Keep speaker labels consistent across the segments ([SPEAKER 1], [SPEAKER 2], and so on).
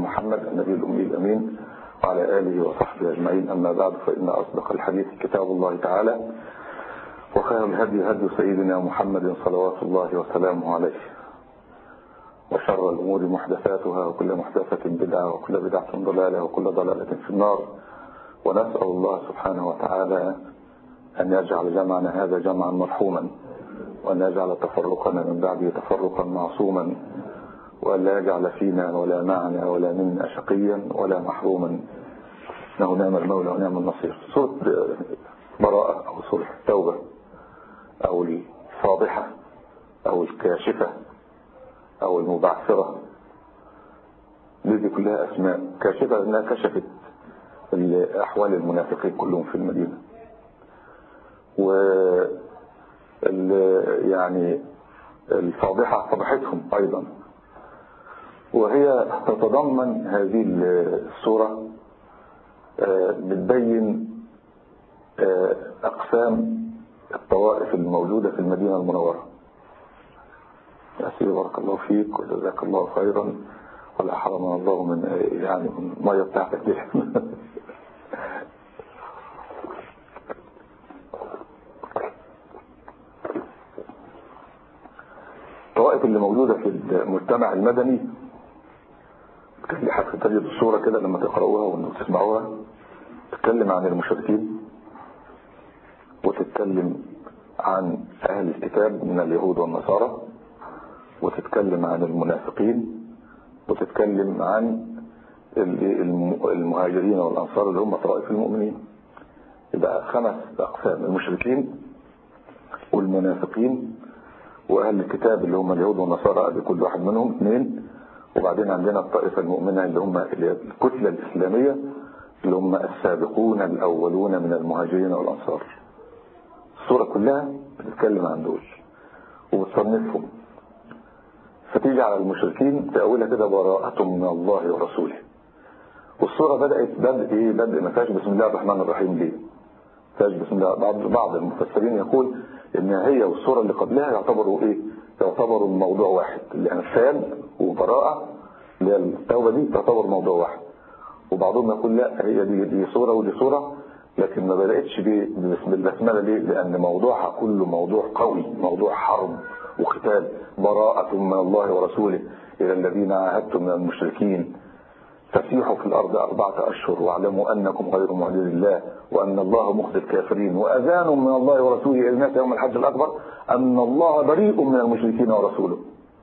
[SPEAKER 1] محمد النبي الأمي الأمين وعلى آله وصحبه أجمعين أما بعد فإن أصدق الحديث كتاب الله تعالى وخير الهدي هدي سيدنا محمد صلوات الله وسلامه عليه وشر الأمور محدثاتها وكل محدثة بدعة وكل بدعة ضلالة وكل ضلالة في النار ونسأل الله سبحانه وتعالى أن يجعل جمعنا هذا جمعا مرحوما وأن يجعل تفرقنا من بعده تفرقا معصوما وأن لا يجعل فينا ولا معنا ولا منا شقيا ولا محروما إنه نعم المولى ونعم النصير سورة براءة أو سورة التوبة أو الفاضحة أو الكاشفة أو المبعثرة دي كلها أسماء كاشفة أنها كشفت أحوال المنافقين كلهم في المدينة و يعني الفاضحة فضحتهم أيضا وهي تتضمن هذه الصورة بتبين أقسام الطوائف الموجودة في المدينة المنورة أسير بارك الله فيك وجزاك الله خيرا ولا حرمنا الله من يعني من المية بتاعتك دي الطوائف اللي موجودة في المجتمع المدني تجد الصورة كده لما تقرأوها وتسمعوها تتكلم عن المشركين وتتكلم عن أهل الكتاب من اليهود والنصارى وتتكلم عن المنافقين وتتكلم عن المهاجرين والأنصار اللي هم طوائف المؤمنين يبقى خمس أقسام المشركين والمنافقين وأهل الكتاب اللي هم اليهود والنصارى بكل واحد منهم اثنين وبعدين عندنا الطائفة المؤمنة اللي هم الكتلة الإسلامية اللي هم السابقون الأولون من المهاجرين والأنصار الصورة كلها بتتكلم عن دول وبتصنفهم فتيجي على المشركين تأولها كده براءة من الله ورسوله والصورة بدأت بدء ايه بدء ما فيهاش بسم الله الرحمن الرحيم ليه فيهاش بسم الله بعض بعض المفسرين يقول ان هي والصورة اللي قبلها يعتبروا ايه يعتبروا الموضوع واحد الانفال وبراءة اللي هي التوبة دي تعتبر موضوع واحد وبعضهم يقول لا هي دي دي صورة ودي صورة لكن ما بدأتش باسم البسملة ليه لان موضوعها كله موضوع قوي موضوع حرب وقتال براءة من الله ورسوله إلى الذين عاهدتم من المشركين فسيحوا في الأرض أربعة أشهر واعلموا أنكم غير معجز الله وأن الله مخزي الكافرين وأذان من الله ورسوله إلى الناس يوم الحج الأكبر أن الله بريء من المشركين ورسوله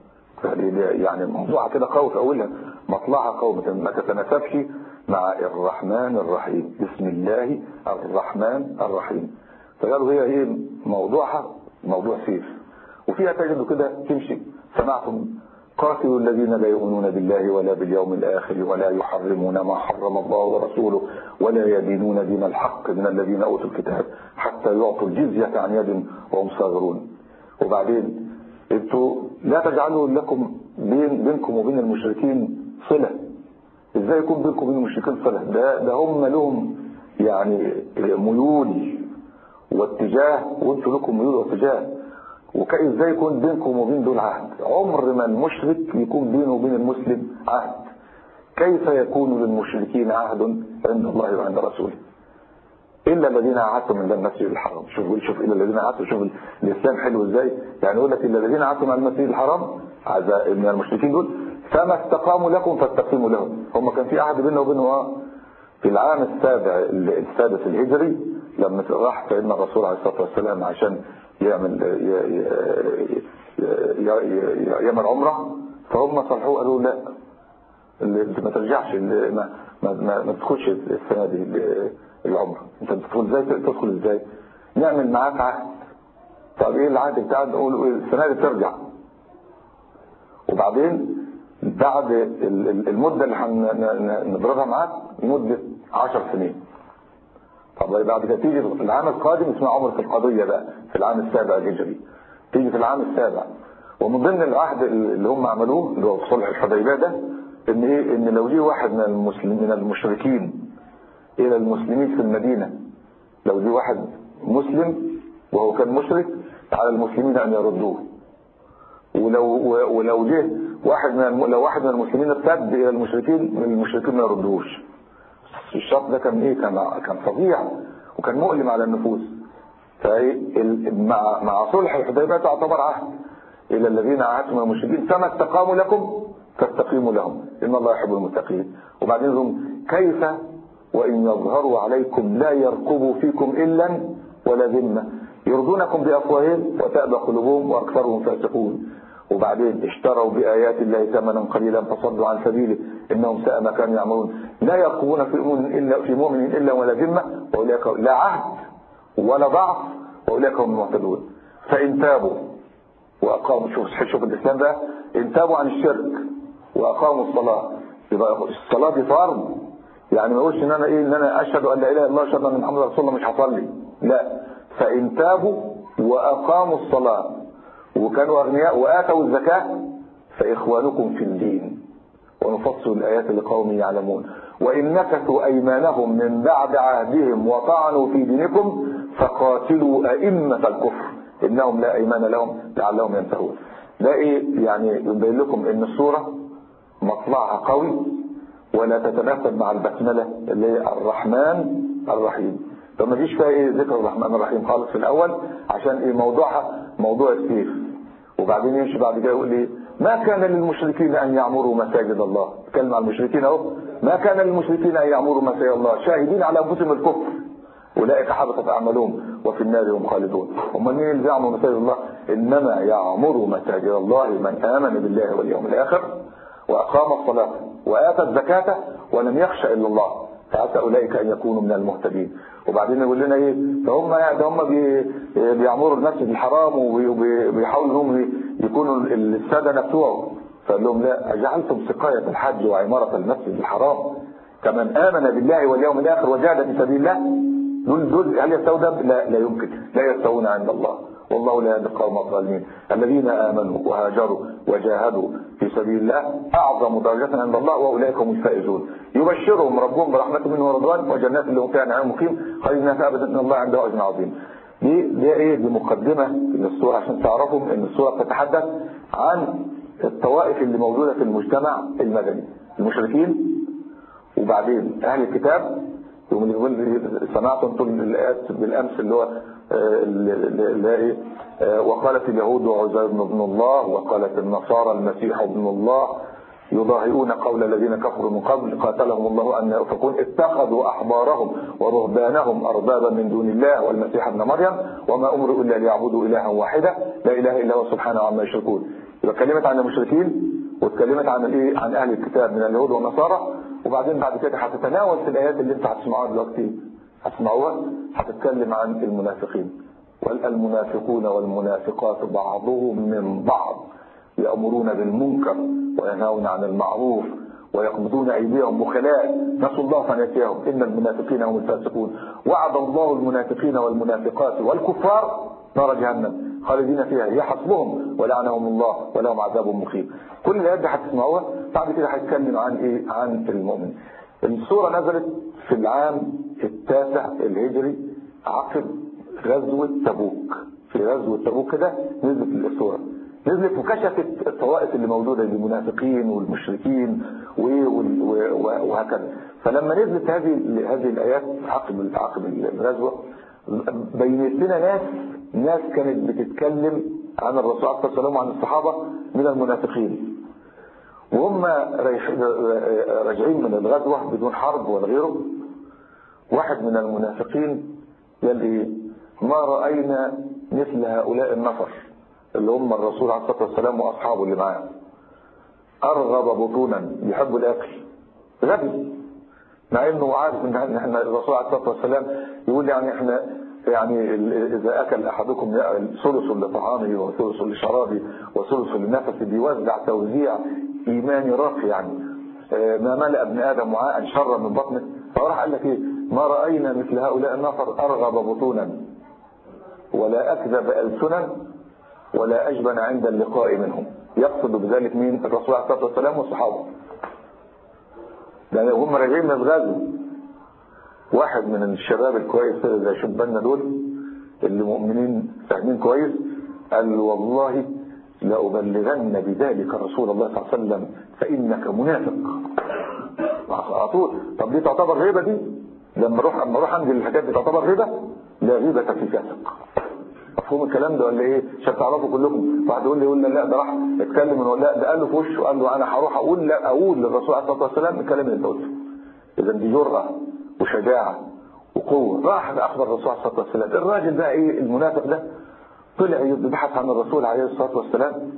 [SPEAKER 1] يعني موضوع كده قوي في أولها مطلعها قوي ما تتناسبش مع الرحمن الرحيم بسم الله الرحمن الرحيم فقالوا هي ايه موضوعها موضوع سيف وفيها تجد كده تمشي سمعتم قاتلوا الذين لا يؤمنون بالله ولا باليوم الآخر ولا يحرمون ما حرم الله ورسوله ولا يدينون دين الحق من الذين أوتوا الكتاب حتى يعطوا الجزية عن يد وهم صاغرون وبعدين انتوا لا تجعلوا لكم بين بينكم وبين المشركين صلة ازاي يكون بينكم وبين المشركين صلة ده, ده هم لهم يعني ميول واتجاه وانتوا لكم ميول واتجاه وازاي يكون بينكم وبين دول عهد عمر ما المشرك يكون بينه وبين المسلم عهد كيف يكون للمشركين عهد عند الله وعند رسوله إلا الذين عاهدتم من المسجد الحرام شوف شوف إلا الذين عاهدتم شوف الإسلام حلو إزاي يعني يقول لك إلا الذين عاهدتم من المسجد الحرام من المشركين دول فما استقاموا لكم فاستقيموا لهم هم كان في عهد بيننا وبينهم في العام السابع السادس الهجري لما راح سيدنا الرسول عليه الصلاة والسلام عشان يعمل يعمل عمره فهم صلحوه قالوا لا ما ترجعش ما ما ما, ما تدخلش السنه دي العمره انت بتدخل ازاي تدخل ازاي نعمل معاك عهد طب ايه العهد بتاعك نقول السنه دي ترجع وبعدين بعد المده اللي هنضربها معاك مده 10 سنين طب بعد كده تيجي في العام القادم اسمها عمرة القضية بقى في العام السابع الهجري تيجي في العام السابع ومن ضمن العهد اللي هم عملوه اللي هو صلح الحديبية ده ان ايه ان لو جه واحد من المسلمين من المشركين الى المسلمين في المدينة لو جه واحد مسلم وهو كان مشرك على المسلمين ان يردوه ولو ولو جه واحد من الم... لو واحد من المسلمين ارتد الى المشركين المشركين ما يردوش الشرط ده كان ايه كان كان فظيع وكان مؤلم على النفوس فمع مع صلح الحديبيه تعتبر عهد الى الذين عاهدتم من المشركين فما استقاموا لكم فاستقيموا لهم ان الله يحب المتقين وبعدين لهم كيف وان يظهروا عليكم لا يرقبوا فيكم الا ولا ذمه يرضونكم بافواههم وتأبى قلوبهم واكثرهم فاسقون وبعدين اشتروا بآيات الله ثمنا قليلا فصدوا عن سبيله إنهم ساء ما كانوا يعملون لا يرقبون في مؤمن إلا, في مؤمن إلا ولا ذمة وأولئك لا عهد ولا ضعف وأولئك هم المعتدون فإن تابوا وأقاموا شوف شوف الإسلام ده إن تابوا عن الشرك وأقاموا الصلاة يبقى الصلاة دي فرض يعني ما يقولش إن أنا إيه إن أنا أشهد أن لا إله إلا الله أشهد أن محمد رسول الله مش هصلي لا فإن تابوا وأقاموا الصلاة وكانوا أغنياء وآتوا الزكاة فإخوانكم في الدين ونفصل الآيات لقوم يعلمون وإن نكثوا أيمانهم من بعد عهدهم وطعنوا في دينكم فقاتلوا أئمة الكفر إنهم لا أيمان لهم لعلهم ينتهون ده إيه يعني يبين لكم إن الصورة مطلعها قوي ولا تتناسب مع البسملة اللي هي الرحمن الرحيم فما فيش فيها ايه ذكر الرحمن الرحيم خالص في الاول عشان ايه موضوعها موضوع السيف وبعدين يمشي بعد كده يقول ايه ما كان للمشركين ان يعمروا مساجد الله اتكلم عن المشركين اهو ما كان للمشركين ان يعمروا مساجد الله شاهدين على انفسهم الكفر اولئك حبطت اعمالهم وفي النار هم خالدون هم مين اللي يعمروا مساجد الله انما يعمر مساجد الله من امن بالله واليوم الاخر واقام الصلاه واتى الزكاه ولم يخش الا الله فعسى اولئك ان يكونوا من المهتدين وبعدين يقول لنا ايه ده هم ده هم بي بيعمروا المسجد الحرام وبيحاولوا انهم يكونوا الساده بتوعه فقال لهم لا اجعلتم سقايه الحج وعماره المسجد الحرام كمن امن بالله واليوم الاخر وجاهد في سبيل الله دول دول هل يستوون لا لا يمكن لا يستوون عند الله والله لا يهدي القوم الظالمين الذين امنوا وهاجروا وجاهدوا في سبيل الله اعظم درجه عند الله واولئك هم الفائزون يبشرهم ربهم برحمه منه ورضوان وجنات لهم فيها نعيم مقيم خالدين فيها ابدا ان الله عنده اجر عظيم دي دي ايه دي مقدمه للسوره عشان تعرفوا ان السوره بتتحدث عن الطوائف اللي موجوده في المجتمع المدني المشركين وبعدين اهل الكتاب يقوم يقول سمعتم طول الايات بالامس اللي هو اللي ايه وقالت اليهود عزير بن الله وقالت النصارى المسيح ابن الله يضاهئون قول الذين كفروا من قبل قاتلهم الله ان يؤفكون اتخذوا احبارهم ورهبانهم اربابا من دون الله والمسيح ابن مريم وما امروا الا ليعبدوا الها واحدا لا اله الا هو سبحانه عما يشركون يبقى اتكلمت عن المشركين واتكلمت عن الايه عن اهل الكتاب من اليهود والنصارى وبعدين بعد كده هتتناول في الايات اللي انت هتسمعوها دلوقتي هتسمعوها هتتكلم عن المنافقين والمنافقون والمنافقات بعضهم من بعض يأمرون بالمنكر وينهون عن المعروف ويقبضون أيديهم بخلاء نسوا الله فنسيهم إن المنافقين هم الفاسقون وعد الله المنافقين والمنافقات والكفار نار جهنم خالدين فيها هي حسبهم ولعنهم الله ولهم عذاب مخيف كل الآيات دي هتسمعوها بعد كده هيتكلم عن إيه عن المؤمن السورة نزلت في العام التاسع الهجري عقب غزوة تبوك في غزوة تبوك كده نزلت السورة نزلت وكشفت الطوائف اللي موجودة المنافقين والمشركين وهكذا فلما نزلت هذه هذه الآيات عقب عقب الغزوة بينت لنا ناس ناس كانت بتتكلم عن الرسول صلى الله عليه وسلم وعن الصحابة من المنافقين وهم راجعين من الغزوة بدون حرب ولا غيره واحد من المنافقين قال ايه ما رأينا مثل هؤلاء النفر اللي هم الرسول عليه الصلاة والسلام وأصحابه اللي معاه أرغب بطونا يحبوا الأكل غبي مع انه عارف ان احنا الرسول عليه الصلاه والسلام يقول يعني احنا يعني اذا اكل احدكم ثلث لطعامه وثلث لشرابه وثلث لنفسه بيوزع توزيع ايماني راقي يعني ما ملأ ابن ادم وعاء شرا من بطنه فراح قال لك ايه ما راينا مثل هؤلاء النفر ارغب بطونا ولا اكذب السنا ولا اجبن عند اللقاء منهم يقصد بذلك مين الرسول عليه الصلاه والسلام والصحابه لان هم راجعين من الغزو واحد من الشباب الكويس زي شباننا دول اللي مؤمنين فاهمين كويس قال والله لأبلغن بذلك رسول الله صلى الله عليه وسلم فإنك منافق على طول طب دي تعتبر غيبة دي لما اروح اما اروح عند الحاجات دي تعتبر غيبة لا غيبة في فاسق مفهوم الكلام ده ولا ايه عشان تعرفوا كلكم واحد يقول لي يقول لا ده راح اتكلم من لا ده قال له في وشه قال له انا هروح اقول لا اقول للرسول عليه الصلاه والسلام الكلام اللي انت قلته اذا دي جرأة وشجاعة وقوة راح اخبر الرسول عليه الصلاه والسلام الراجل بقى ايه المنافق ده طلع يبحث عن الرسول عليه الصلاه والسلام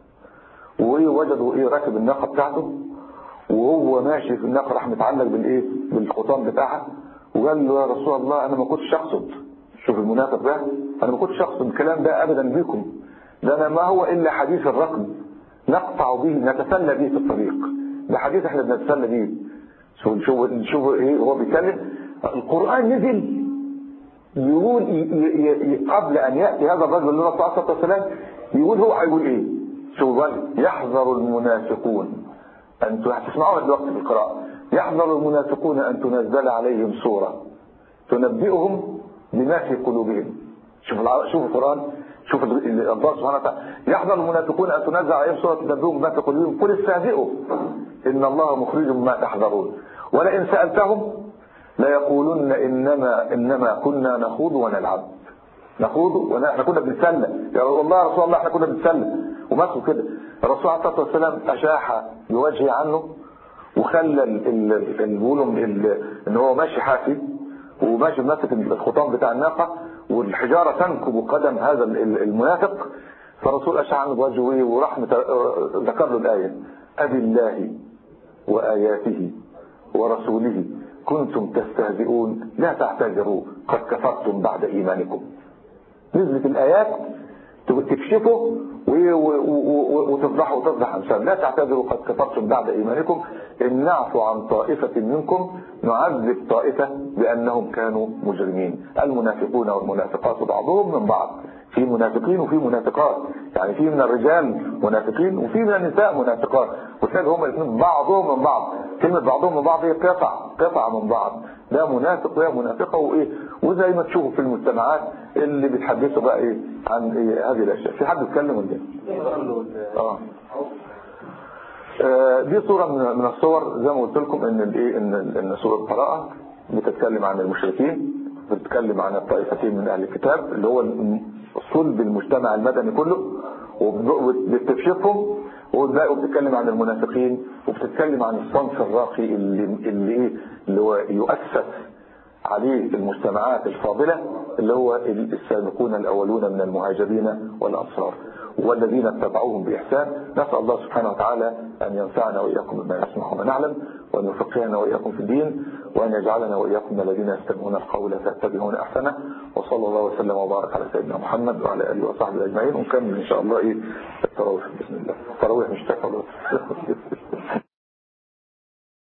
[SPEAKER 1] ووجدوا ايه راكب الناقه بتاعته وهو ماشي في الناقه راح متعلق بالايه بالخطام بتاعها وقال له يا رسول الله انا ما كنتش اقصد شوف المنافق ده انا ما كنتش اقصد الكلام ده ابدا بكم ده انا ما هو الا حديث الرقم نقطع به نتسلى به في الطريق ده حديث احنا بنتسلى به شوف شوف شوف ايه هو بيتكلم القران نزل يقول ي ي قبل ان ياتي هذا الرجل اللي هو صلى الله عليه وسلم يقول هو هيقول ايه شوف يحذر المنافقون أن هتسمعوها دلوقتي في القراءة يحذر المنافقون أن تنزل عليهم سورة تنبئهم بما في قلوبهم شوف شوف القرآن شوف الله سبحانه وتعالى يحذر المنافقون أن تنزل عليهم سورة تنبئهم بما في قلوبهم قل استهزئوا إن الله مخرج ما تحذرون ولئن سألتهم ليقولن إنما إنما كنا نخوض ونلعب نخوض احنا كنا بنتسلى يا الله يا رسول الله احنا كنا بنتسلى ومسوا كده الرسول عليه الصلاه والسلام اشاح بوجهه عنه وخلى بيقولوا ان هو ماشي حافي وماشي ماسك الخطام بتاع الناقه والحجاره تنكب قدم هذا المنافق فالرسول اشاح عنه بوجهه وراح ذكر له الايه ابي الله واياته ورسوله كنتم تستهزئون لا تعتذروا قد كفرتم بعد ايمانكم نزلت الآيات تكشفه وتفضحه وتفضح أمثال لا تعتذروا قد كفرتم بعد إيمانكم إن نعفو عن طائفة منكم نعذب طائفة بأنهم كانوا مجرمين المنافقون والمنافقات بعضهم من بعض في منافقين وفي منافقات يعني في من الرجال منافقين وفي من النساء منافقات وتلاقي هم الاثنين بعضهم من بعض كلمة بعضهم من بعض هي قطع قطع من بعض ده منافق وهي منافقة وايه وزي ما تشوفوا في المجتمعات اللي بيتحدثوا بقى ايه عن إيه هذه الاشياء في حد يتكلم ولا اه دي صورة من الصور زي ما قلت لكم ان الايه ان ان سورة البراءة بتتكلم عن المشركين بتتكلم عن الطائفتين من اهل الكتاب اللي هو صلب المجتمع المدني كله وبتكشفهم والباقي بتتكلم عن المنافقين وبتتكلم عن الصنف الراقي اللي اللي ايه اللي هو يؤسس عليه المجتمعات الفاضلة اللي هو السابقون الأولون من المهاجرين والأنصار والذين اتبعوهم بإحسان نسأل الله سبحانه وتعالى أن ينفعنا وإياكم بما نسمع وما نعلم وأن يفقهنا وإياكم في الدين وأن يجعلنا وإياكم من الذين يستمعون القول فيتبعون أحسنه وصلى الله وسلم وبارك على سيدنا محمد وعلى آله وصحبه أجمعين ونكمل إن شاء الله إيه التراويح بإذن الله